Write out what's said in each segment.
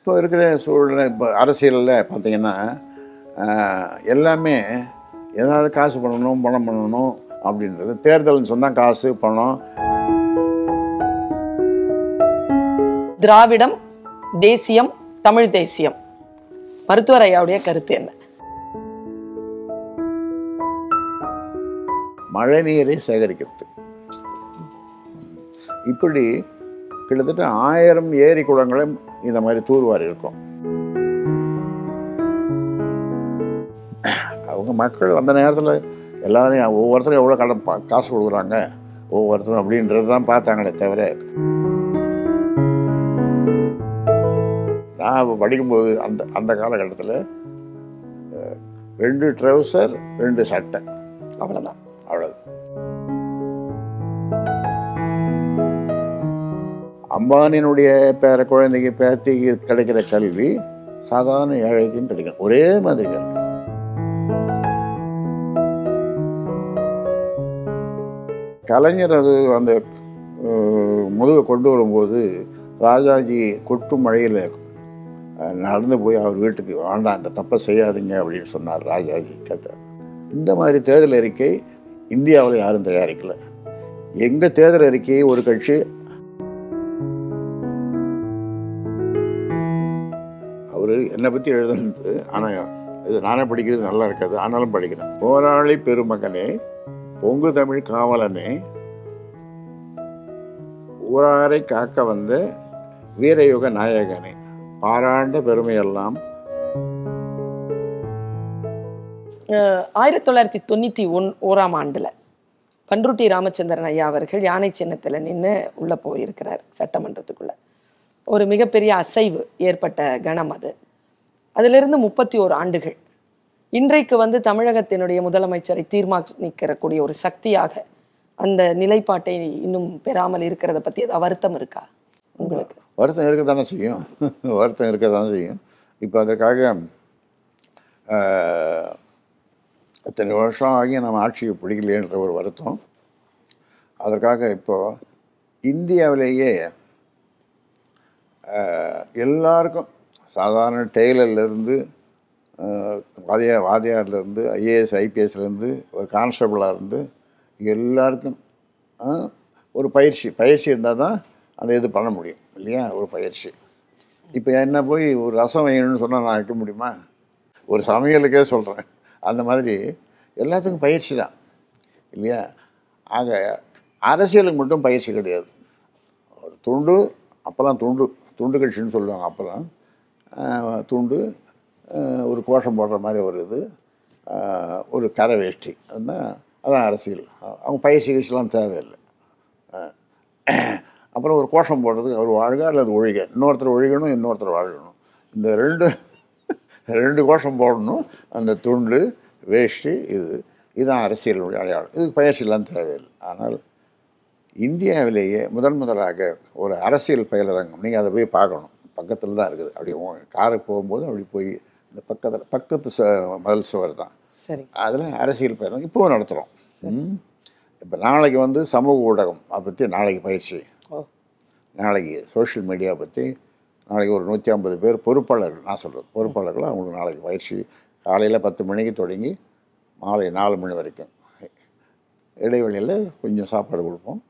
இப்போ இருக்கிற சூழ்நிலை இப்போ அரசியலில் பார்த்தீங்கன்னா ஆஹ், எல்லாமே ஏதாவது காசு பண்ணணும் பணம் பண்ணணும் அப்படின்றது தேர்தல்னு சொன்னால் காசு பணம் திராவிடம் தேசியம் தமிழ் தேசியம் மருத்துவர் ஐயாவுடைய கருத்து என்ன மழை நீரை சேகரிக்கிறது இப்படி கிட்டத்தட்ட ஆயிரம் ஏரி குளங்களும் இந்த மாதிரி தூர்வாரி இருக்கும் அவங்க மக்கள் அந்த நேரத்தில் எல்லாரையும் ஒவ்வொருத்தரும் எவ்வளோ கடன் பா- காசு கொடுக்குறாங்க ஒவ்வொருத்தரும் அப்படின்றது தான் பார்த்தாங்களே தவிர நான் அப்ப படிக்கும்போது அந்த அந்த காலகட்டத்தில் அஹ், ரெண்டு ட்ரௌசர் ரெண்டு சட்டை அவ்வளவுதான் அவ்வளவு அம்பானியினுடைய பேர குழந்தைக்கு பேத்திக்கு கிடைக்கிற கல்வி சாதாரண ஏழைக்கும் கிடைக்கும் ஒரே மாதிரி கல்வி கலைஞர் அது அந்த அஹ், முதுகை கொண்டு வரும்போது ராஜாஜி கொட்டும் மழையில் அஹ், நடந்து போய் அவர் வீட்டுக்கு வேண்டாம் அந்த தப்பை செய்யாதீங்க அப்படின்னு சொன்னார் ராஜாஜி கேட்டார் இந்த மாதிரி தேர்தல் அறிக்கை இந்தியாவில் யாரும் தயாரிக்கல எங்கள் தேர்தல் அறிக்கையை ஒரு கட்சி அவர் என்னை பற்றி எழுதுனது ஆனால் இது நானே படிக்கிறது நல்லா இருக்காது ஆனாலும் படிக்கிறேன் போராளி பெருமகனே பொங்கு தமிழ் காவலனே ஊராரை காக்க வந்த வீரயுக நாயகனே பாராண்ட பெருமையெல்லாம் ஆயிரத்தி தொள்ளாயிரத்தி தொண்ணூத்தி ஒன் ஓராம் ஆண்டுல பன்ருட்டி ராமச்சந்திரன் ஐயா அவர்கள் யானை சின்னத்துல நின்று உள்ள போயிருக்கிறார் சட்டமன்றத்துக்குள்ள ஒரு மிகப்பெரிய அசைவு ஏற்பட்ட கணம் அது அதிலிருந்து முப்பத்தி ஓரு ஆண்டுகள் இன்றைக்கு வந்து தமிழகத்தினுடைய முதலமைச்சரை தீர்மானிக்கக்கூடிய ஒரு சக்தியாக அந்த நிலைப்பாட்டை இன்னும் பெறாமல் இருக்கிறத பத்தி ஏதாவது வருத்தம் இருக்கா உங்களுக்கு வருத்தம் இருக்க தானே செய்யும் வருத்தம் இருக்க தானே செய்யும் இப்போ அதற்காக ஆஹ், இத்தனை வருஷம் ஆகி நம்ம ஆட்சியை பிடிக்கலையன்ற ஒரு வருத்தம் அதற்காக இப்போ இந்தியாவிலேயே ஆஹ், எல்லாருக்கும் சாதாரண டெய்லர்லேருந்து வாதியா வாதியார்லேருந்து ஐஏஎஸ் ஐபிஎஸ்லேருந்து ஒரு கான்ஸ்டபிளாக இருந்து எல்லாருக்கும் ஆஹ், ஒரு பயிற்சி பயிற்சி இருந்தால் தான் அந்த இது பண்ண முடியும் இல்லையா ஒரு பயிற்சி இப்போ என்ன போய் ஒரு ரசம் வைக்கணும்னு சொன்னால் நான் வைக்க முடியுமா ஒரு சமையலுக்கே சொல்கிறேன் அந்த மாதிரி எல்லாத்துக்கும் பயிற்சி தான் இல்லையா ஆக அரசியலுக்கு மட்டும் பயிற்சி கிடையாது ஒரு துண்டு அப்போல்லாம் துண்டு துண்டு கட்சின்னு சொல்லுவாங்க அப்போல்லாம் ஆஹ், துண்டு ஆஹ், ஒரு கோஷம் போடுற மாதிரி ஒரு இது ஆஹ், ஒரு கரை வேஷ்டி அதுதான் அதான் அரசியல் அவங்க பயிற்சி கட்சிலாம் தேவையில்லை அப்புறம் ஒரு கோஷம் போடுறதுக்கு அவர் வாழ்க அல்லது ஒழிக இன்னொருத்தர் ஒழிகணும் இன்னொருத்தர் வாழணும் இந்த ரெண்டு ரெண்டு கோஷம் போடணும் அந்த துண்டு வேஷ்டி இது இதுதான் அரசியலுடைய அடையாளம் இதுக்கு பயிற்சியெல்லாம் தேவையில்லை ஆனால் இந்தியாவிலேயே முதன் முதலாக ஒரு அரசியல் பயிலரங்கம் நீங்கள் அதை போய் பார்க்கணும் பக்கத்தில் தான் இருக்குது அப்படி காருக்கு போகும்போது அப்படி போய் இந்த பக்கத்தில் பக்கத்து ச முதல் சுவர் தான் சரி அதில் அரசியல் பயிலும் இப்போவும் நடத்துகிறோம் இப்போ நாளைக்கு வந்து சமூக ஊடகம் அதை பற்றி நாளைக்கு பயிற்சி ஓ நாளைக்கு சோஷியல் மீடியா பற்றி நாளைக்கு ஒரு நூற்றி ஐம்பது பேர் பொறுப்பாளர்கள் நான் சொல்கிறது பொறுப்பாளர்கள் அவங்களுக்கு நாளைக்கு பயிற்சி காலையில் பத்து மணிக்கு தொடங்கி மாலை நாலு மணி வரைக்கும் இடைவெளியில் கொஞ்சம் சாப்பாடு கொடுப்போம்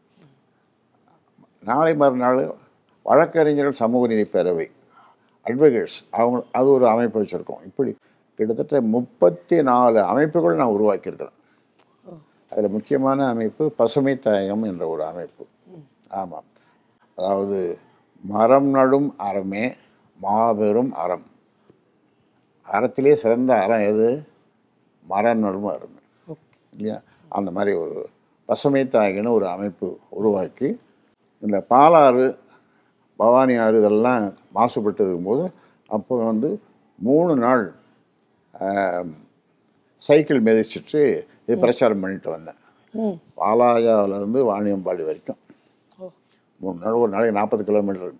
நாளை மறுநாள் வழக்கறிஞர்கள் சமூக நீதி பேரவை அட்வொகேட்ஸ் அவங்க அது ஒரு அமைப்பு வச்சுருக்கோம் இப்படி கிட்டத்தட்ட முப்பத்தி நாலு அமைப்புகள் நான் உருவாக்கியிருக்கிறேன் அதில் முக்கியமான அமைப்பு பசுமை தாயகம் என்ற ஒரு அமைப்பு ஆமாம் அதாவது மரம் நடும் அறமே மாபெரும் அறம் அறத்திலே சிறந்த அறம் எது மரம் நடும் அறமே இல்லையா அந்த மாதிரி ஒரு பசுமை தாயகன்னு ஒரு அமைப்பு உருவாக்கி இந்த பாலாறு பவானி ஆறு இதெல்லாம் மாசுபட்டு இருக்கும்போது அப்போ வந்து மூணு நாள் ஆம், சைக்கிள் மிதிச்சிட்டு இது பிரச்சாரம் பண்ணிட்டு வந்தேன் ம் பாலாஜாவிலேருந்து வாணியம்பாடி வரைக்கும் ஓ மூணு நாள் ஒரு நாளைக்கு நாற்பது கிலோமீட்டர்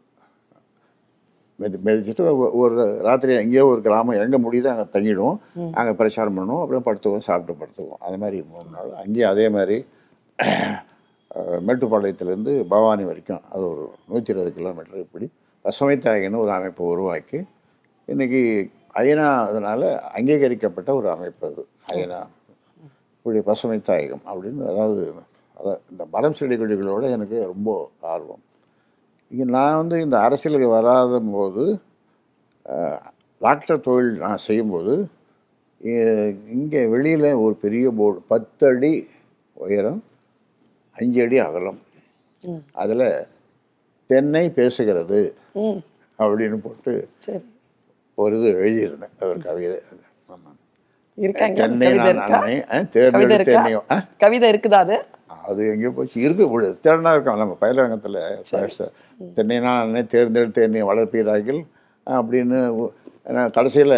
மெதி மெதிச்சுட்டு ஒ- ஒரு ராத்திரி எங்கேயோ ஒரு கிராமம் எங்கே முடியுதோ அங்கே தங்கிடுவோம் அங்கே பிரச்சாரம் பண்ணுவோம் அப்புறம் படுத்துவோம் சாப்பிட்டு படுத்துவோம் அது மாதிரி மூணு நாள் அங்கேயும் அதே மாதிரி அஹ், மேட்டுப்பாளையத்துலேருந்து பவானி வரைக்கும் அது ஒரு நூற்றி இருபது கிலோமீட்டர் இப்படி பசுமை தாயகன்னு ஒரு அமைப்பை உருவாக்கி இன்றைக்கி ஐநா அதனால் அங்கீகரிக்கப்பட்ட ஒரு அமைப்பு அது ஐநா இப்படி பசுமை தாயகம் அப்படின்னு அதாவது அதான் இந்த மரம் செடி கொடிகளோட எனக்கு ரொம்ப ஆர்வம் இங்கே நான் வந்து இந்த அரசியலுக்கு வராத போது அஹ், டாக்டர் தொழில் நான் செய்யும்போது இங்கே வெளியில் ஒரு பெரிய போர்டு பத்து அடி உயரம் அஞ்சு அடி அகலம் ம். அதில் தென்னை பேசுகிறது ம் அப்படின்னு போட்டு சரி ஒரு இது எழுதியிருந்தேன் ஒரு கவிதை ஆமாம் இருக்காங்க தென்னை கவிதை நான் இருக்கா அன்னை ஆ, கவிதை தேர்ந்தெடுத்த இருக்கா தென்னையோ ஆ கவிதை இருக்குதா அது அது எங்கேயோ போச்சு இருக்கு விடு திறனாக இருக்கும் நம்ம பயிலரங்கத்தில் தென்னை நானே தேர்ந்தெடுத்து என்னை வளர்ப்பீராகில் அப்படின்னு கடைசியில்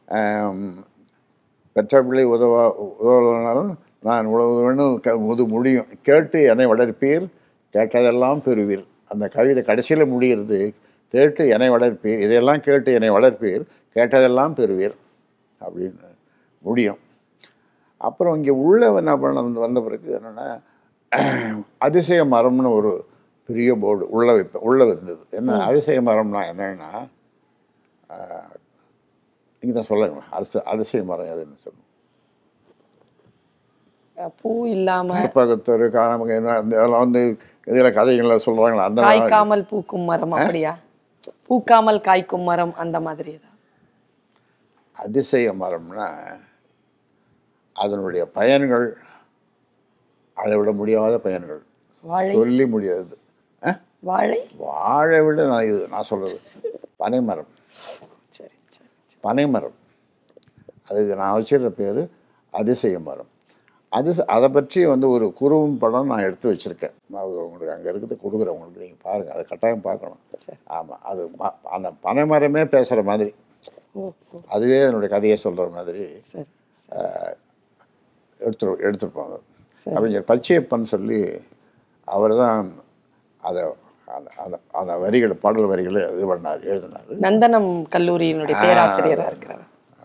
பெற்ற பிள்ளை உதவா உதவனாலும் நான் உதவணும் க முது முடியும் கேட்டு என்னை வளர்ப்பீர் கேட்டதெல்லாம் பெறுவீர் அந்த கவிதை கடைசியில் முடிகிறது கேட்டு என்னை வளர்ப்பீர் இதையெல்லாம் கேட்டு என்னை வளர்ப்பீர் கேட்டதெல்லாம் பெறுவீர் அப்படின்னு முடியும் அப்புறம் இங்கே உள்ள என்ன பண்ண வந்து வந்த பிறகு என்னென்னா அதிசய மரம்னு ஒரு பெரிய போர்டு உள்ள வைப்பேன் உள்ளே இருந்தது என்ன அதிசய மரம்னா என்னென்னா நீங்கள் தான் சொல்லுங்க அரசு அதிசய மரம் எதுன்னு சொல்லுங்க அஹ் பூ இல்லாம கற்பகத்தரு காணமங்க என்ன அந்த இதெல்லாம் வந்து இதில் கதைகளை சொல்கிறாங்களா அந்த மாதிரி காய்க்காமல் பூக்கும் மரம் அப்படியா பூக்காமல் காய்க்கும் மரம் அந்த மாதிரி ஏதாவது அதிசய மரம்னா அதனுடைய பயன்கள் அளவிட முடியாத பயன்கள் வாழை சொல்லி முடியாது ஆ வாழை வாழை விட நான் இது நான் சொல்கிறது பனைமரம் சரி சரி பனைமரம் அதுக்கு நான் வச்சிருக்க பேர் அதிசய மரம் அது அதை பற்றி வந்து ஒரு குறும் படம் நான் எடுத்து வச்சுருக்கேன் நான் அது உங்களுக்கு அங்கே இருக்குது கொடுக்குறேன் உங்களுக்கு நீங்கள் பாருங்கள் அதை கட்டாயம் பார்க்கணும் ஆமாம் அது ம- அந்த பனைமரமே பேசுகிற மாதிரி ஓ ஓ அதுவே என்னுடைய கதையை சொல்கிற மாதிரி சரி எடுத்து எடுத்துருப்பாங்க சரி. கவிஞர் பச்சையப்பன் சொல்லி அவர் தான் அதை அந்த அந்த அந்த வரிகளை பாடல் வரிகளை இது பண்ணார் எழுதினார் நந்தனம் கல்லூரியினுடைய பேராசிரியரா இருக்கிறார்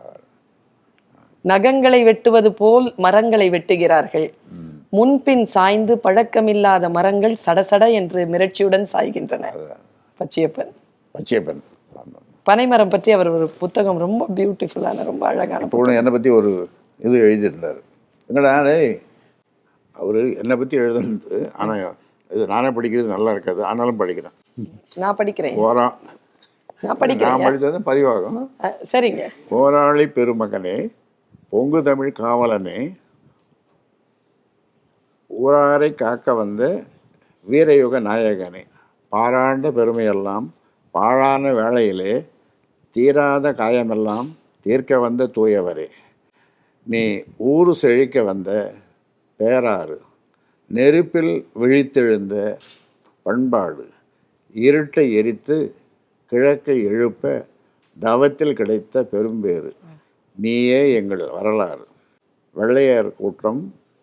நகங்களை வெட்டுவது போல் மரங்களை வெட்டுகிறார்கள் முன்பின் சாய்ந்து பழக்கமில்லாத மரங்கள் சடசட என்று மிரட்சியுடன் சாய்கின்றன பச்சையப்பன் பச்சையப்பன் ஆமாம் பனைமரம் பற்றி அவர் ஒரு புத்தகம் ரொம்ப பியூட்டிஃபுல்லான ரொம்ப அழகான இப்போ கூட என்னை பற்றி ஒரு இது எழுதியிருந்தார் என்னடா டேய் அவர் என்னை பற்றி எழுதுனது ஆனால் இது நானே படிக்கிறது நல்லா இருக்காது ஆனாலும் படிக்கிறேன் நான் படிக்கிறேன் ஓரா நான் படிக்கிறேன் நான் படித்தது பதிவாகும் அஹ், சரிங்க போராளி பெருமகனே பொங்கு தமிழ் காவலனே ஊராரை காக்க வந்த வீரயுக நாயகனே பாராண்ட பெருமையெல்லாம் பாழான வேளையிலே தீராத காயமெல்லாம் தீர்க்க வந்த தூயவரே நீ ஊரு செழிக்க வந்த பேராறு நெருப்பில் விழித்தெழுந்த பண்பாடு இருட்டை எரித்து கிழக்கை எழுப்ப தவத்தில் கிடைத்த பெரும்பேறு நீயே எங்கள் வரலாறு வெள்ளையர் கூட்டம்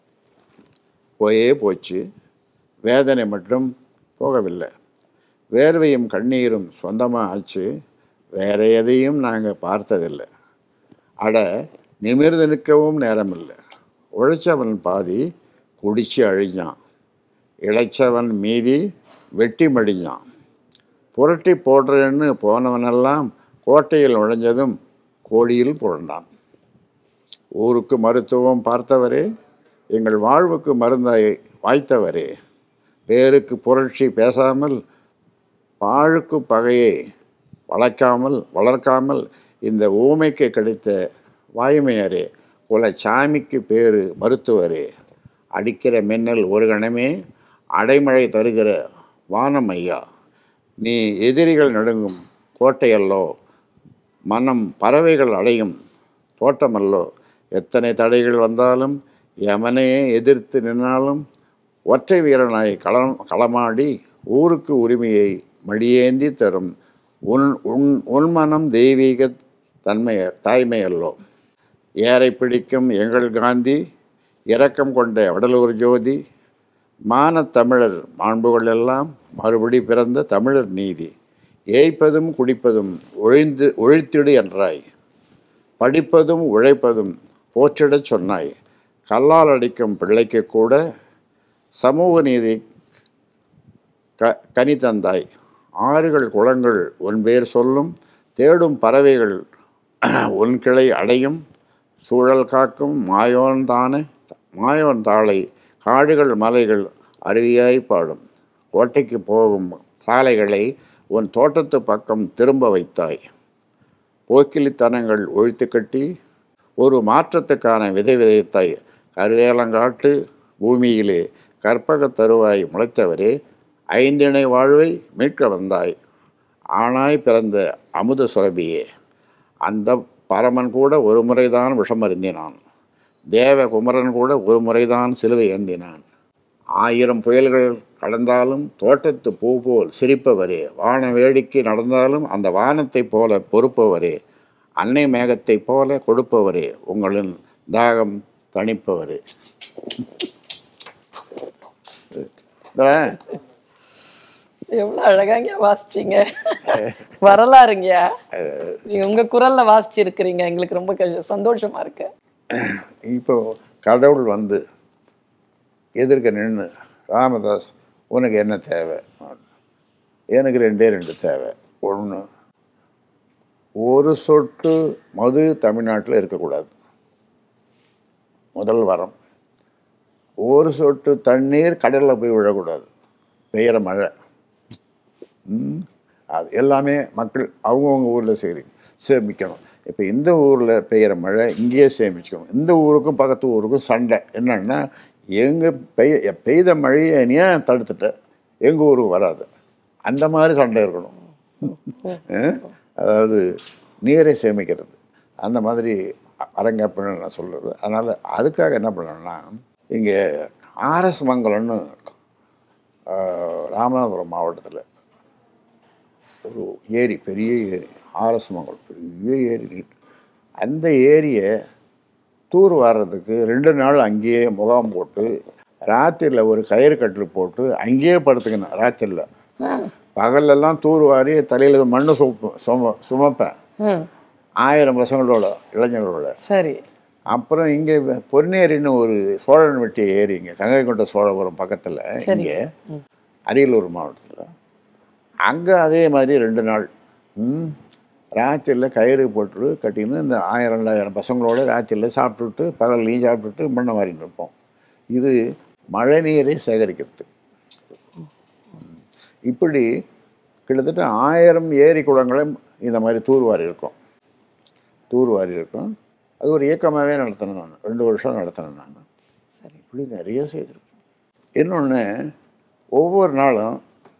போயே போச்சு வேதனை மட்டும் போகவில்லை வேர்வையும் கண்ணீரும் சொந்தமாக ஆச்சு வேற எதையும் நாங்கள் பார்த்ததில்லை அட நிமிர்ந்து நிற்கவும் நேரமில்லை உழைச்சவன் பாதி குடிச்சு அழிஞ்சான் இளைச்சவன் மீதி வெட்டி மடிஞ்சான் புரட்டி போடுறேன்னு போனவனெல்லாம் கோட்டையில் நுழைஞ்சதும் கோடியில் புரண்டான் ஊருக்கு மருத்துவம் பார்த்தவரே எங்கள் வாழ்வுக்கு மருந்தாய் வாய்த்தவரே பேருக்கு புரட்சி பேசாமல் பாழுக்கு பகையை வளர்க்காமல் வளர்க்காமல் இந்த ஊமைக்கு கிடைத்த வாய்மையரே குல சாமிக்கு பேரு மருத்துவரே அடிக்கிற மின்னல் ஒரு கணமே அடைமழை தருகிற வானம் ஐயா நீ எதிரிகள் நடுங்கும் கோட்டையல்லோ மனம் பறவைகள் அடையும் தோட்டமல்லோ எத்தனை தடைகள் வந்தாலும் யமனையே எதிர்த்து நின்னாலும் ஒற்றை வீரனாய் களம் களமாடி ஊருக்கு உரிமையை மடியேந்தி தரும் உன் உன் உன்மனம் தெய்வீக தன்மை தாய்மையல்லோ ஏரை பிடிக்கும் எங்கள் காந்தி இரக்கம் கொண்ட வடலூர் ஜோதி மானத் தமிழர் மாண்புகள் எல்லாம் மறுபடி பிறந்த தமிழர் நீதி ஏய்ப்பதும் குடிப்பதும் ஒழிந்து ஒழித்திடு என்றாய் படிப்பதும் உழைப்பதும் போற்றிடச் சொன்னாய் கல்லால் அடிக்கும் பிள்ளைக்கு கூட சமூக நீதி க கனி தந்தாய் ஆறுகள் குளங்கள் உன் பேர் சொல்லும் தேடும் பறவைகள் உன் கிளை அடையும் சூழல் காக்கும் மாயோன் தானே மாயோன் தாளை காடுகள் மலைகள் அருவியாய் பாடும் கோட்டைக்கு போகும் சாலைகளை உன் தோட்டத்து பக்கம் திரும்ப வைத்தாய் போக்கிலித்தனங்கள் ஒழித்து கட்டி ஒரு மாற்றத்துக்கான விதை விதைத்தாய் கருவேலங்காட்டு பூமியிலே கற்பகத் தருவாய் முளைத்தவரே ஐந்திணை வாழ்வை மீட்க வந்தாய் ஆணாய் பிறந்த அமுத சுரபியே அந்த பரமன் கூட ஒரு முறைதான் விஷமருந்தினான் தேவகுமரன் கூட ஒரு முறைதான் சிலுவை ஏந்தினான் ஆயிரம் புயல்கள் கடந்தாலும் தோட்டத்து பூ போல் சிரிப்பவரே வான வேடிக்கை நடந்தாலும் அந்த வானத்தைப் போல பொறுப்பவரே அன்னை மேகத்தைப் போல கொடுப்பவரே உங்களின் தாகம் தணிப்பவரே இந்த எவ்வளவு அழகாங்க வாசிச்சீங்க வரலாறுங்கய்யா நீங்க உங்க குரல்ல வாசிச்சிருக்கிறீங்க எங்களுக்கு ரொம்ப கஷ்ட- சந்தோஷமா இருக்கு இப்போ கடவுள் வந்து எதிர்க்க நின்று ராமதாஸ் உனக்கு என்ன தேவை எனக்கு ரெண்டே ரெண்டு தேவை ஒன்று ஒரு சொட்டு மது தமிழ்நாட்டில் இருக்கக்கூடாது முதல் வரம் ஒரு சொட்டு தண்ணீர் கடலில் போய் விழக்கூடாது பெய்கிற மழை ம், அது எல்லாமே மக்கள் அவங்கவுங்க ஊரில் சரி சேமிக்கணும் இப்போ இந்த ஊரில் பெய்கிற மழை இங்கேயே சேமிக்கணும் இந்த ஊருக்கும் பக்கத்து ஊருக்கும் சண்டை என்னன்னா எங்கள் பெய்ய பெய்த மழையை நீ ஏன் தடுத்துட்ட எங்கள் ஊருக்கு வராது அந்த மாதிரி சண்டை இருக்கணும் அஹ், அதாவது நீரை சேமிக்கிறது அந்த மாதிரி அரங்கப்பன்னு நான் சொல்கிறது அதனால் அதுக்காக என்ன பண்ணணும்னா இங்கே ஆர்எஸ் மங்கலம்னு ஆஹ், ராமநாதபுரம் மாவட்டத்தில் ஒரு ஏரி பெரிய ஏரி ஆர்எஸ் மங்கலம் பெரிய ஏரி அந்த ஏரியை தூர் வாரத்துக்கு ரெண்டு நாள் அங்கேயே முகாம் போட்டு ராத்திரியில் ஒரு கயிறு கட்டில் போட்டு அங்கேயே படுத்துக்கணும் ராத்திரியில் பகல்லெல்லாம் தூர் வாரி தலையில் மண்ணு சுமப்பு சும சுமப்பேன் ம், ஆயிரம் பசங்களோட இளைஞர்களோட சரி அப்புறம் இங்கே பொன்னேரின்னு ஒரு சோழன் வெட்டிய ஏரி இங்கே கங்கைகொண்ட சோழபுரம் பக்கத்தில் இங்கே ம். அரியலூர் மாவட்டத்தில் அங்கே அதே மாதிரி ரெண்டு நாள் ம், ராத்திரியில் கயிறு போட்டு கட்டின்னு இந்த ஆயிரம் ரெண்டாயிரம் பசங்களோட ராத்திரியில் சாப்பிட்டுட்டு பகல்லையும் சாப்பிட்டுட்டு மண்ணை வாரின்னு இருப்போம் இது மழை நீரை சேகரிக்கிறது ம். இப்படி கிட்டத்தட்ட ஆயிரம் ஏரி குளங்களை இந்த மாதிரி தூர்வாரி இருக்கும் தூர்வாரி இருக்கும் அது ஒரு இயக்கமாகவே நடத்தினேன் நான் ரெண்டு வருஷம் நடத்தினேன் நான் இப்படி நிறைய செய்திருக்கேன் இன்னொன்று ஒவ்வொரு நாளும்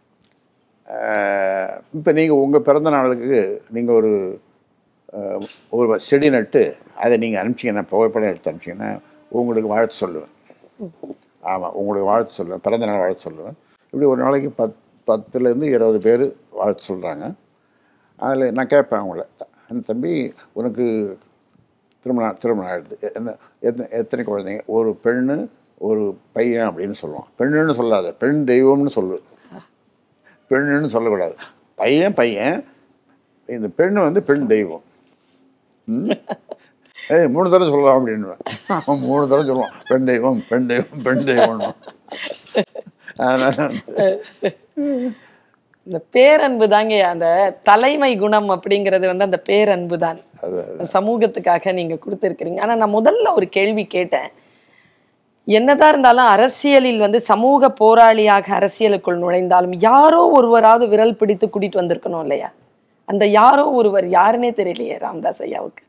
இப்போ நீங்கள் உங்கள் பிறந்த நாளுக்கு நீங்கள் ஒரு ஆஹ், ஒரு செடி நட்டு அதை நீங்கள் அனுப்பிச்சிங்கன்னா புகைப்படம் எடுத்து அனுப்பிச்சிங்கன்னா உங்களுக்கு வாழ்த்து சொல்லுவேன் ஆமாம் உங்களுக்கு வாழ்த்து சொல்லுவேன் பிறந்த நாள் வாழ்த்து சொல்லுவேன் இப்படி ஒரு நாளைக்கு பத் பத்துலேருந்து இருபது பேர் வாழ்த்து சொல்கிறாங்க அதில் நான் கேட்பேன் அவங்கள "அந்த தம்பி உனக்கு திருமணம் திருமணம் ஆயிடுது என்ன எத்தனை எத்தனை குழந்தைங்க ஒரு பெண்ணு ஒரு பையன் அப்படின்னு சொல்லுவான் பெண்ணுன்னு சொல்லாத பெண் தெய்வம்னு சொல்லு பெண்ணுன்னு சொல்லக்கூடாது பையன் பையன் இந்த பெண்ணு வந்து பெண் தெய்வம் ம்? ஏய் மூணு தடவை சொல்லலாம் அப்படின்னு அவன் மூணு தடவை சொல்லுவான் பெண் தெய்வம் பெண் தெய்வம் பெண் தெய்வம்னு அதனால் வந்து இந்த பேரன்பு தாங்க அந்த தலைமை குணம் அப்படிங்கிறது வந்து அந்த பேரன்பு தான் அது சமூகத்துக்காக நீங்க கொடுத்துருக்கிறீங்க ஆனா நான் முதல்ல ஒரு கேள்வி கேட்டேன் என்னதான் இருந்தாலும் அரசியலில் வந்து சமூக போராளியாக அரசியலுக்குள் நுழைந்தாலும் யாரோ ஒருவராவது விரல் பிடித்து கூட்டிட்டு வந்திருக்கணும் இல்லையா அந்த யாரோ ஒருவர் யாருன்னே தெரியலையே ராமதாஸ் ஐயாவுக்கு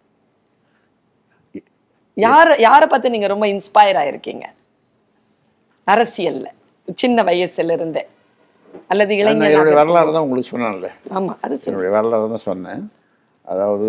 யார யாரை பார்த்து நீங்க ரொம்ப இன்ஸ்பயர் ஆயிருக்கீங்க அரசியல்ல சின்ன வயசுல இருந்தே அல்லது நான் என்னுடைய இளைஞர் வரலாறு தான் உங்களுக்கு சொன்னேன்ல ஆமா அது சொல்லு என்னுடைய வரலாறு தான் சொன்னேன் அதாவது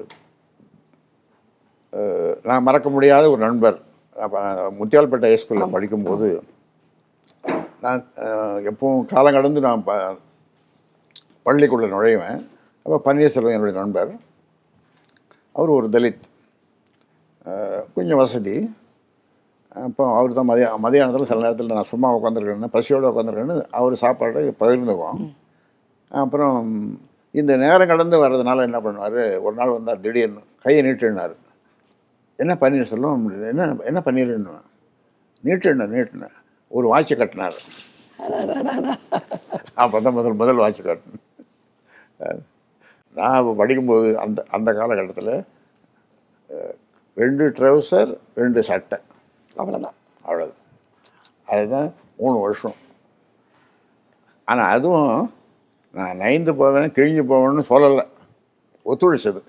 அஹ், நான் மறக்க முடியாத ஒரு நண்பர் அப்ப நான் முத்தியால்பேட்டை ஹைஸ்கூலில் படிக்கும்போது நான் அஹ், எப்பவும் காலம் கடந்து நான் ப பள்ளிக்குள்ளே நுழைவேன் அப்போ பன்னீர்செல்வம் என்னுடைய நண்பர் அவர் ஒரு தலித் அஹ், கொஞ்சம் வசதி அப்போ அவர் தான் மதிய மதியானத்தில் சில நேரத்தில் நான் சும்மா உட்காந்துருக்கேன்னு பசியோடு உட்காந்துருக்கேன்னு அவர் சாப்பாடு பகிர்ந்துக்குவோம் அப்புறம் இந்த நேரம் கடந்து வர்றதுனால என்ன பண்ணுவார் ஒரு நாள் வந்தார் திடீர்னு கையை நீட்டுனார் என்ன பன்னீர்செல்வம் என்ன என்ன பன்னீர்னு நீட்டுன நீட்டுன ஒரு வாட்சை கட்டினார் அடடடடா. அப்போ தான் முதல் முதல் வாட்ச் காட்டினேன் அஹ் நான் அப்போ படிக்கும்போது அந்த அந்த காலகட்டத்தில் ரெண்டு ட்ரௌசர் ரெண்டு சட்டை அவ்வளவுதான் அவ்வளவு அதுதான் மூணு வருஷம் ஆனால் அதுவும் நான் நைந்து போவேன் கிழிஞ்சு போவேன்னு சொல்லலை ஒத்துழைச்சது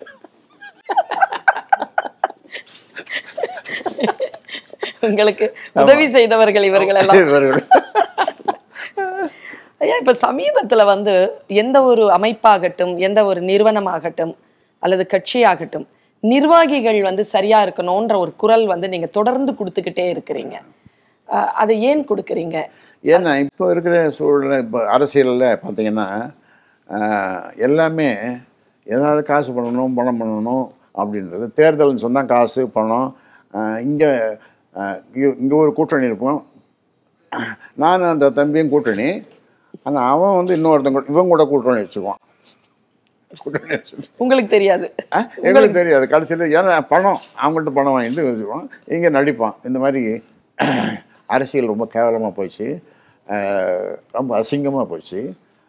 உங்களுக்கு உதவி செய்தவர்கள் இவர்கள் எல்லாம் இவர்கள் ஐயா இப்ப சமீபத்துல வந்து எந்த ஒரு அமைப்பாகட்டும் எந்த ஒரு நிறுவனமாகட்டும் அல்லது கட்சியாகட்டும் நிர்வாகிகள் வந்து சரியா இருக்கணும்ன்ற ஒரு குரல் வந்து நீங்க தொடர்ந்து கொடுத்துக்கிட்டே இருக்கிறீங்க அஹ் அதை ஏன் கொடுக்குறீங்க ஏன்னா இப்போ இருக்கிற சூழ்நிலை இப்போ அரசியலில் பார்த்தீங்கன்னா ஆஹ், எல்லாமே ஏதாவது காசு பண்ணணும் பணம் பண்ணணும் அப்படின்றது தேர்தல்னு சொன்னால் காசு பணம் இங்கே இங்கே ஒரு கூட்டணி இருப்போம் நான் அந்த தம்பியும் கூட்டணி ஆனால் அவன் வந்து இன்னொருத்தன் கூட இவன் கூட கூட்டணி வச்சுக்குவான் கூட்டணி வச்சுட்டு உங்களுக்கு தெரியாது ஆ, எங்களுக்கு தெரியாது கடைசியில் ஏன்னா பணம் அவங்கள்ட்ட பணம் வாங்கிட்டு வச்சுக்குவான் இங்கே நடிப்பான் இந்த மாதிரி அரசியல் ரொம்ப கேவலமாக போச்சு அஹ், ரொம்ப அசிங்கமாக போச்சு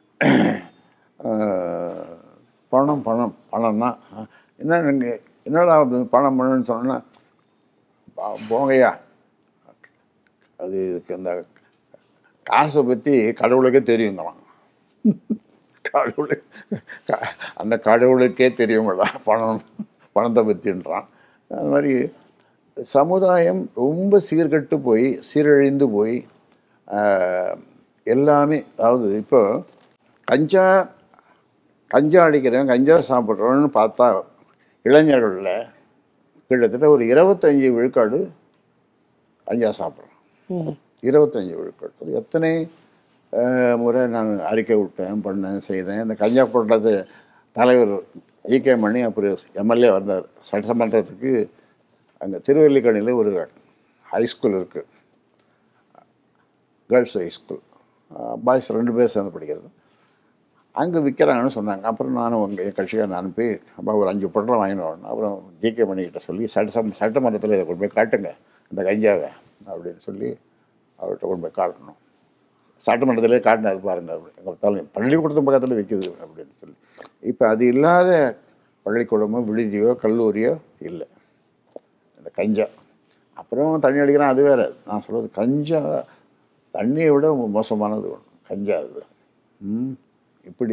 அஹ், பணம் பணம் பணம் தான் என்ன நீங்கள் என்னடா அப்படி பணம் பணம்னு சொன்னால் போங்கய்யா அது இதுக்கு இந்த காசை பற்றி கடவுளுக்கே தெரியுங்களாம் கடவுளு க- அந்த கடவுளுக்கே தெரியுமில்ல பணம் பணத்தை பற்றின்றான் அது மாதிரி சமுதாயம் ரொம்ப சீர்கெட்டு போய் சீரழிந்து போய் ஆஹ், எல்லாமே அதாவது இப்போ கஞ்சா கஞ்சா அடிக்கிறவன் கஞ்சா சாப்பிட்றவன்னு பார்த்தா இளைஞர்களில் கிட்டத்தட்ட ஒரு இருபத்தஞ்சி விழுக்காடு கஞ்சா சாப்பிட்றான் ம். இருபத்தஞ்சி விழுக்காடு அது எத்தனை அஹ், முறை நான் அறிக்கை விட்டேன் பண்ணேன் செய்தேன் இந்த கஞ்சா போட்டது தலைவர் ஈகே மணி அப்புறம் எம்எல்ஏ வந்தார் சட்டமன்றத்துக்கு அங்கே திருவல்லிக்கணியில் ஒரு ஹைஸ்கூல் இருக்குது கேர்ள்ஸ் ஹைஸ்கூல் பாய்ஸ் ரெண்டு பேர் சேர்ந்து படிக்கிறது அங்கே விற்கிறாங்கன்னு சொன்னாங்க அப்புறம் நானும் உங்கள் என் கட்சிக்காரன் அனுப்பி அப்போ ஒரு அஞ்சு பொருளை வாங்கிட்டு வரணும் அப்புறம் ஜிகே பண்ணிக்கிட்ட சொல்லி சட்ட சட்டமன்றத்தில் இதை கொண்டு போய் காட்டுங்க இந்த கஞ்சாவை அப்படின்னு சொல்லி அவர்கிட்ட கொண்டு போய் காட்டணும் சட்டமன்றத்திலே காட்டினார் பாருங்க அப்படி எங்கள் தலை பள்ளிக்கூடத்து பக்கத்தில் விற்கிது அப்படின்னு சொல்லி இப்போ அது இல்லாத பள்ளிக்கூடமோ விடுதியோ கல்லூரியோ இல்லை இந்த கஞ்சா அப்புறம் தண்ணி அடிக்கிறான் அது வேற நான் சொல்கிறது கஞ்சா தண்ணியை விட மோசமானது ஒன்று கஞ்சா அது ம் இப்படி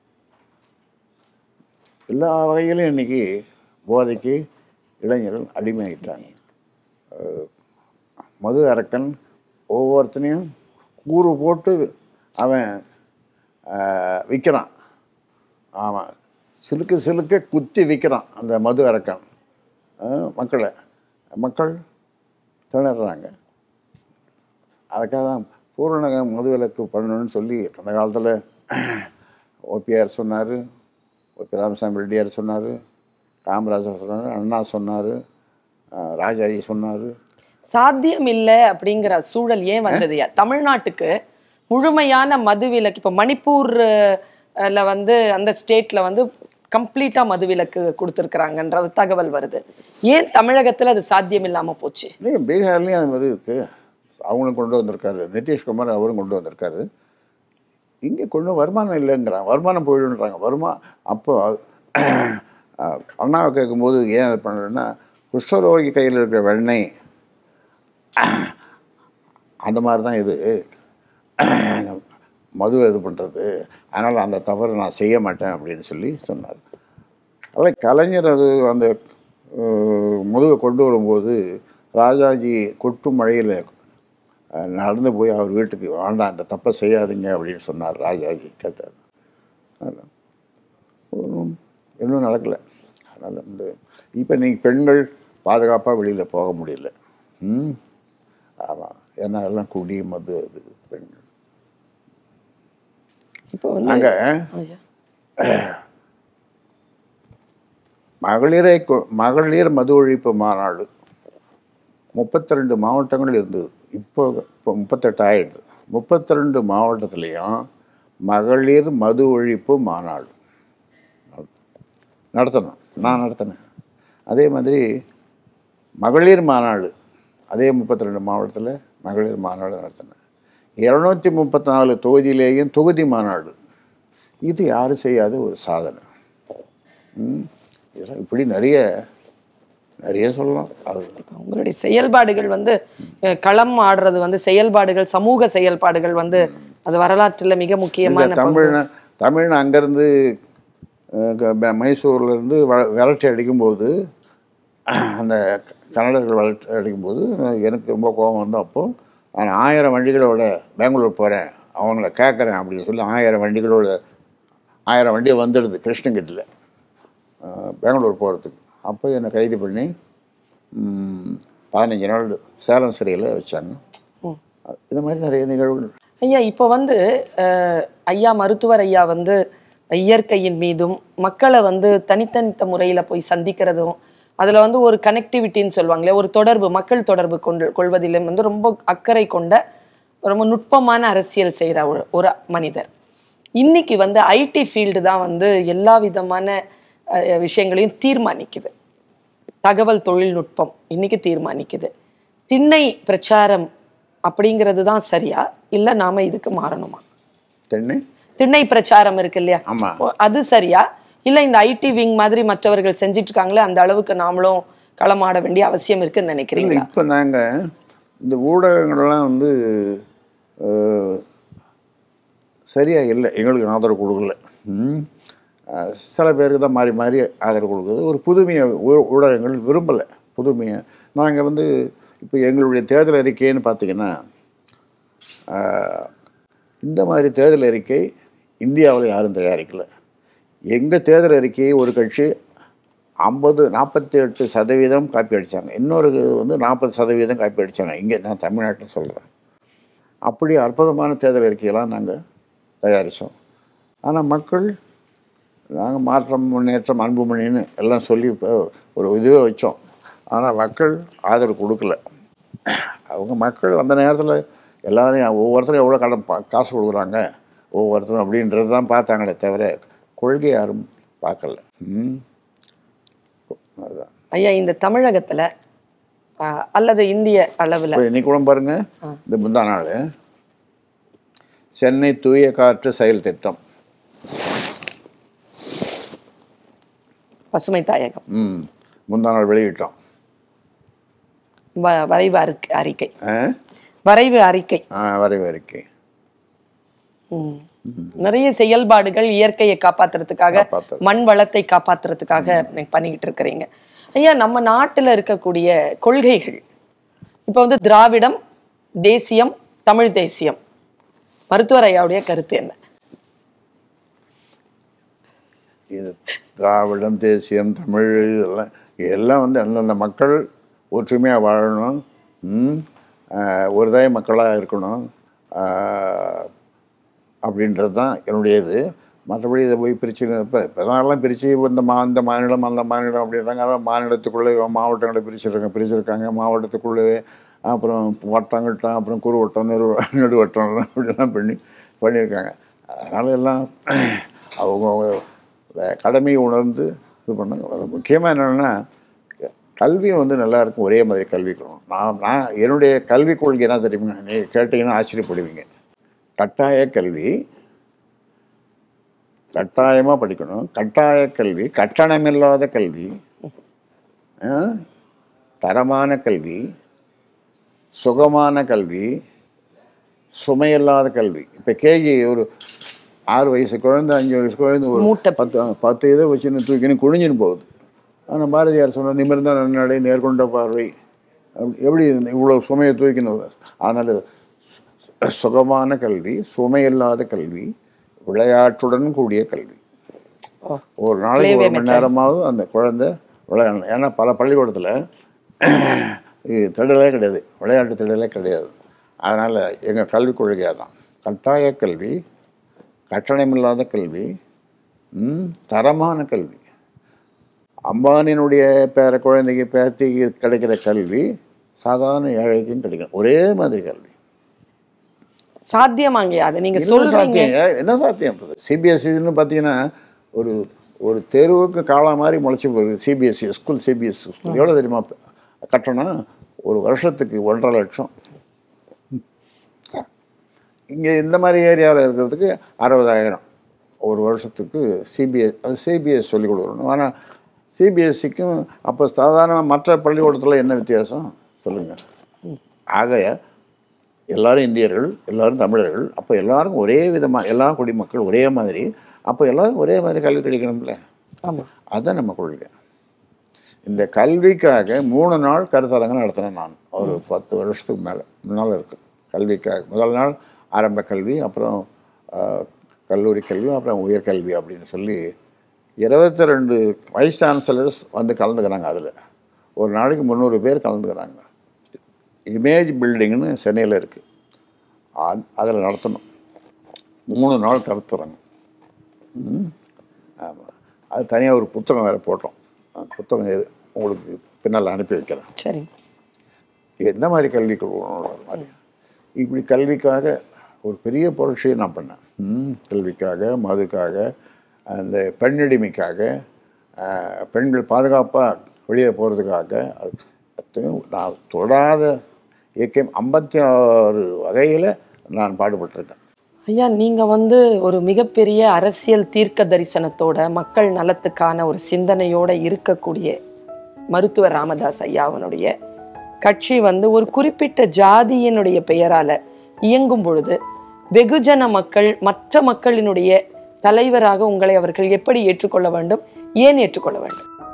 எல்லா வகையிலும் இன்னைக்கு போதைக்கு இளைஞர்கள் அடிமையாயிட்டாங்க அஹ், மது அரக்கன் ஒவ்வொருத்தனையும் கூறு போட்டு அவன் அஹ், விற்கிறான் ஆமாம் சிலுக்கு சிலுக்க குத்தி விற்கிறான் அந்த மது அரக்கன் அஹ், மக்களை மக்கள் திணறாங்க அதுக்காக தான் பூரண மதுவிலக்கு பண்ணணும்னு சொல்லி அந்த காலத்தில் ஓபிஆர் சொன்னார் ஓபி ராமசாமி ரெட்டியார் சொன்னார் காமராஜர் சொன்னார் அண்ணா சொன்னார் ராஜாஜி சொன்னார் சாத்தியம் இல்லை அப்படிங்கிற சூழல் ஏன் வந்ததுயா தமிழ்நாட்டுக்கு முழுமையான மதுவிலக்கு இப்போ மணிப்பூர்ல வந்து அந்த ஸ்டேட்ல வந்து கம்ப்ளீட்டா மதுவிலக்கு கொடுத்துருக்குறாங்கன்ற தகவல் வருது ஏன் தமிழகத்துல அது சாத்தியம் இல்லாம போச்சு இல்லைங்க பீகார்லேயும் அது மாதிரி இருக்குது அவங்களும் கொண்டு வந்திருக்காரு நிதிஷ்குமார் அவரும் கொண்டு வந்திருக்காரு இங்கே கொண்டு வருமானம் இல்லைங்கிறாங்க வருமானம் போயிடுன்றாங்க வருமா அப்போ அஹ், அண்ணாவை கேட்கும்போது ஏன் அது பண்ணுறேன்னா குஷ்டரோகி கையில் இருக்கிற வெண்ணெய் அந்த மாதிரி தான் இது மது இது பண்ணுறது அதனால் அந்த தவறை நான் செய்ய மாட்டேன் அப்படின்னு சொல்லி சொன்னார் அதில் கலைஞர் அது அந்த அஹ், மதுவை கொண்டு வரும்போது ராஜாஜி கொட்டு மழையில் நடந்து போய் அவர் வீட்டுக்கு வேண்டாம் அந்த தப்பை செய்யாதீங்க அப்படின்னு சொன்னார் ராஜாஜி கேட்டார் அதனால ஒண்ணும் இன்னும் நடக்கலை அதனால் வந்து இப்போ நீங்கள் பெண்கள் பாதுகாப்பாக வெளியில் போக முடியல ம் ஆமாம் ஏன்னா எல்லாம் குடி மது அது பெண்கள் இப்போ வந்து நாங்கள் ஐயா. மகளிரை கொ- மகளிர் மது ஒழிப்பு மாநாடு முப்பத்தி ரெண்டு மாவட்டங்கள் இருந்தது இப்போ இப்போ முப்பத்தெட்டு ஆயிடுது முப்பத்தி ரெண்டு மாவட்டத்துலேயும் மகளிர் மது ஒழிப்பு மாநாடு நடத்தணும் நான் நடத்தினேன் அதே மாதிரி மகளிர் மாநாடு அதே முப்பத்தி ரெண்டு மாவட்டத்தில் மகளிர் மாநாடு நடத்தினேன் இரநூத்தி முப்பத்தி நாலு தொகுதியிலேயும் தொகுதி மாநாடு இது யாரும் செய்யாத ஒரு சாதனை ம். இதெல்லாம் இப்படி நிறைய நிறைய சொல்லலாம் அது உங்களுடைய செயல்பாடுகள் வந்து அஹ், களம் ஆடுறது வந்து செயல்பாடுகள் சமூக செயல்பாடுகள் வந்து அது வரலாற்றுல மிக இந்த முக்கியமான பங்கு. தமிழ்ன தமிழ்ன அங்கேருந்து மைசூர்லேருந்து வ விரட்டி அடிக்கும்போது அந்த கன்னடர்கள் விரட்டி அடிக்கும்போது எனக்கு ரொம்ப கோபம் வந்து அப்போது நான் ஆயிரம் வண்டிகளோட பெங்களூர் போகிறேன் அவங்கள கேட்குறேன் அப்படின்னு சொல்லி ஆயிரம் வண்டிகளோட ஆயிரம் வண்டி வந்துடுது கிருஷ்ணகிரியில் பெங்களூர் போகிறதுக்கு அப்போ என்னை கைது பண்ணி ம், பதினஞ்சு நாள் சேலம் சிறையில் வச்சாங்க ம். இது மாதிரி நிறைய நிகழ்வுகள் ஐயா இப்போ வந்து அஹ், ஐயா மருத்துவர் ஐயா வந்து இயற்கையின் மீதும் மக்களை வந்து தனித்தனித்த முறையில போய் சந்திக்கிறதும் அதுல வந்து ஒரு கனெக்டிவிட்டின்னு சொல்லுவாங்களே ஒரு தொடர்பு மக்கள் தொடர்பு கொண்டு கொள்வதிலும் வந்து ரொம்ப அக்கறை கொண்ட ரொம்ப நுட்பமான அரசியல் செய்கிற ஒரு ஒரு மனிதர் இன்னைக்கு வந்து ஐடி ஃபீல்டு தான் வந்து எல்லா விதமான அஹ், விஷயங்களையும் தீர்மானிக்குது தகவல் தொழில்நுட்பம் இன்னைக்கு தீர்மானிக்குது திண்ணை பிரச்சாரம் அப்படிங்கிறது தான் சரியா இல்ல நாம இதுக்கு மாறணுமா தென்னை திண்ணை பிரச்சாரம் இருக்கு இல்லையா ஆமாம் ஓ, அது சரியா இல்ல இந்த ஐடி விங் மாதிரி மற்றவர்கள் செஞ்சிட்டு இருக்காங்களே அந்த அளவுக்கு நாமளும் களமாட வேண்டிய அவசியம் இருக்குன்னு இல்லை நினைக்கிறீங்களா இப்போ நாங்கள் இந்த ஊடகங்கள்லாம் வந்து அஹ், சரியா இல்லை எங்களுக்கு ஆதரவு கொடுக்கல ம். அஹ், சில பேருக்கு தான் மாறி மாறி ஆதரவு கொடுக்குது ஒரு புதுமையை ஊ- ஊடகங்கள் விரும்பலை புதுமையை நாங்கள் வந்து இப்போ எங்களுடைய தேர்தல் அறிக்கைன்னு பார்த்தீங்கன்னா அஹ், இந்த மாதிரி தேர்தல் அறிக்கை இந்தியாவில் யாரும் தயாரிக்கல எங்கள் தேர்தல் அறிக்கையை ஒரு கட்சி ஐம்பது நாற்பத்தி எட்டு சதவீதம் காப்பி அடித்தாங்க இன்னொரு வந்து நாற்பது சதவீதம் காப்பி அடித்தாங்க இங்கே நான் தமிழ்நாட்டில் சொல்கிறேன் அப்படி அற்புதமான தேர்தல் அறிக்கையெல்லாம் நாங்கள் தயாரித்தோம் ஆனால் மக்கள் நாங்கள் மாற்றம் முன்னேற்றம் அன்புமணின்னு எல்லாம் சொல்லி இப்போ ஒரு இதுவே வச்சோம் ஆனால் மக்கள் ஆதரவு கொடுக்கல அவங்க மக்கள் அந்த நேரத்தில் எல்லாரையும் ஒவ்வொருத்தரும் எவ்வளோ கடன் பா- காசு கொடுக்குறாங்க ஒவ்வொருத்தரும் அப்படின்றது தான் பார்த்தாங்களே தவிர கொள்கை யாரும் பார்க்கல ம் அதுதான் ஐயா இந்த தமிழகத்துல ஆஹ், அல்லது இந்திய அளவுல இப்போ இன்னைக்கு கூட பாருங்க இந்த முந்தா நாள் சென்னை தூய காற்று செயல் திட்டம் பசுமை தாயகம் ம் முந்தா நாள் வெளியிட்டோம் வ- வரைவு அறிக்கை அறிக்கை ஆ? வரைவு அறிக்கை ஆ வரைவு அறிக்கை ம். நிறைய செயல்பாடுகள் இயற்கையை காப்பாத்துறதுக்காக காப்பாத்துறது. மண் வளத்தை காப்பாத்துறதுக்காக நீங்க பண்ணிக்கிட்டு இருக்கிறீங்க ஐயா நம்ம நாட்டுல இருக்கக்கூடிய கொள்கைகள் இப்போ வந்து திராவிடம் தேசியம் தமிழ் தேசியம் மருத்துவர் ஐயாவுடைய கருத்து என்ன இது திராவிடம் தேசியம் தமிழ் இதெல்லாம் எல்லாம் வந்து அந்தந்த மக்கள் ஒற்றுமையாக வாழணும் ம், ஆஹ், ஒருதாய மக்களாக இருக்கணும் ஆஹ், அப்படின்றது தான் என்னுடைய இது மற்றபடி இதை போய் பிரித்து இப்போ இப்போதான் பிரித்து இந்த மா இந்த மாநிலம் அந்த மாநிலம் அப்படின்றாங்க அதான் மாநிலத்துக்குள்ளே மாவட்டங்களை பிரிச்சிருக்காங்க பிரிச்சிருக்காங்க மாவட்டத்துக்குள்ளே அப்புறம் வட்டம் கிட்டம் அப்புறம் குறுவட்டம் நெரு நெடுவட்டம் அப்படிலாம் பண்ணி பண்ணியிருக்காங்க அதனால எல்லாம் அவங்க அவங்க கடமையை உணர்ந்து இது பண்ணாங்க அது முக்கியமாக என்னென்னா கல்வியை வந்து நல்லா இருக்கும் ஒரே மாதிரி கல்வி கொடுக்கணும் நான் நான் என்னுடைய கல்விக் கொள்கை என்ன தெரியுமா நீ கேட்டிங்கன்னா ஆச்சரியப்படுவீங்க கட்டாய கல்வி கட்டாயமாக படிக்கணும் கட்டாய கல்வி கட்டணமில்லாத கல்வி ஆ? தரமான கல்வி சுகமான கல்வி சுமையில்லாத கல்வி இப்போ கேஜி ஒரு ஆறு வயசு குழந்தை அஞ்சு வயசு குழந்தை ஒரு மூட்டை. பத்து பத்து இதை வச்சுன்னு தூக்கின்னு குனிஞ்சுன்னு போகுது ஆனால் பாரதியார் சொன்ன நிமிர்ந்த நன்னடை நேர்கொண்ட பார்வை அப்படி எப்படி இது இவ்வளோ சுமையை தூக்கின்னு அதனால் சு- சுகமான கல்வி சுமையில்லாத கல்வி விளையாட்டுடன் கூடிய கல்வி ஓ. ஒரு நாளைக்கு Play ஒரு மணி நேரமாவது அந்த குழந்தை விளையாடணும் ஏன்னா பல பள்ளிக்கூடத்தில் இது திடலே கிடையாது விளையாட்டு திடலே கிடையாது அதனால் எங்கள் கல்விக் கொள்கையாக தான் கட்டாய கல்வி கட்டணமில்லாத கல்வி ம், தரமான கல்வி அம்பானியினுடைய பேர குழந்தைக்கு பேத்திக்கு கிடைக்கிற கல்வி சாதாரண ஏழைக்கும் கிடைக்கும் ஒரே மாதிரி கல்வி சாத்தியமாங்கய்யா அதை நீங்க என்ன சொல்றீங்க சாத்தியம் ஏ- என்ன சாத்தியம் சிபிஎஸ்சின்னு பார்த்தீங்கன்னா ஒரு ஒரு தெருவுக்கு காலா மாதிரி முளைச்சி போகுது சிபிஎஸ்சி ஸ்கூல் சிபிஎஸ்சி ஸ்கூல் எவ்வளோ தெரியுமா கட்டணம் ஒரு வருஷத்துக்கு ஒன்றரை லட்சம் இங்கே இந்த மாதிரி ஏரியாவில் இருக்கிறதுக்கு அறுபதாயிரம் ஒரு வருஷத்துக்கு சிபிஎஸ் அது சிபிஎஸ் சொல்லிக் கொடுக்கணும் ஆனால் சிபிஎஸ்சிக்கும் அப்போ சாதாரண மற்ற பள்ளிக்கூடத்தில் என்ன வித்தியாசம் சொல்லுங்கள் ஆக எல்லாரும் இந்தியர்கள் எல்லாரும் தமிழர்கள் அப்போ எல்லாருக்கும் ஒரே விதமாக எல்லா குடிமக்கள் ஒரே மாதிரி அப்போ எல்லாரும் ஒரே மாதிரி கல்வி கிடைக்கணும்ல ஆமா அதுதான் நம்ம கொள்கை இந்த கல்விக்காக மூணு நாள் கருத்தரங்கம் நடத்தினேன் நான் ஒரு பத்து வருஷத்துக்கு மேலே முன்னால் இருக்கு கல்விக்காக முதல் நாள் ஆரம்ப கல்வி அப்புறம் ஆஹ், கல்லூரி கல்வி அப்புறம் உயர்கல்வி அப்படின்னு சொல்லி இருபத்தி ரெண்டு வைஸ் சான்சலர்ஸ் வந்து கலந்துக்கிறாங்க அதில் ஒரு நாளைக்கு முந்நூறு பேர் கலந்துக்கிறாங்க இமேஜ் பில்டிங்னு சென்னையில் இருக்குது அதில் நடத்தணும் மூணு நாள் கருத்துறாங்க ஆமாம் அது தனியாக ஒரு புத்தகம் வேறு போட்டோம் அந்த புத்தகம் எது உங்களுக்கு பின்னால் அனுப்பி வைக்கிறேன் சரி எந்த மாதிரி கல்வி கொடுக்கணுன்ற மாதிரி இப்படி கல்விக்காக ஒரு பெரிய புரட்சியை நான் பண்ணேன் ம், கல்விக்காக மதுக்காக அந்த பெண்ணடிமைக்காக ஆஹ், பெண்கள் பாதுகாப்பாக வெளியே போகிறதுக்காக அது அத்தனையும் நான் தொடாத இயக்கம் ஐம்பத்தி ஆறு வகையில் நான் பாடுபட்டிருக்கேன் ஐயா நீங்க வந்து ஒரு மிகப்பெரிய அரசியல் தீர்க்க தரிசனத்தோட மக்கள் நலத்துக்கான ஒரு சிந்தனையோட இருக்கக்கூடிய மருத்துவர் ராமதாஸ் ஐயாவனுடைய கட்சி வந்து ஒரு குறிப்பிட்ட ஜாதியினுடைய பெயரால இயங்கும் பொழுது வெகுஜன மக்கள் மற்ற மக்களினுடைய தலைவராக உங்களை அவர்கள் எப்படி ஏற்றுக்கொள்ள வேண்டும் ஏன் ஏற்றுக்கொள்ள வேண்டும்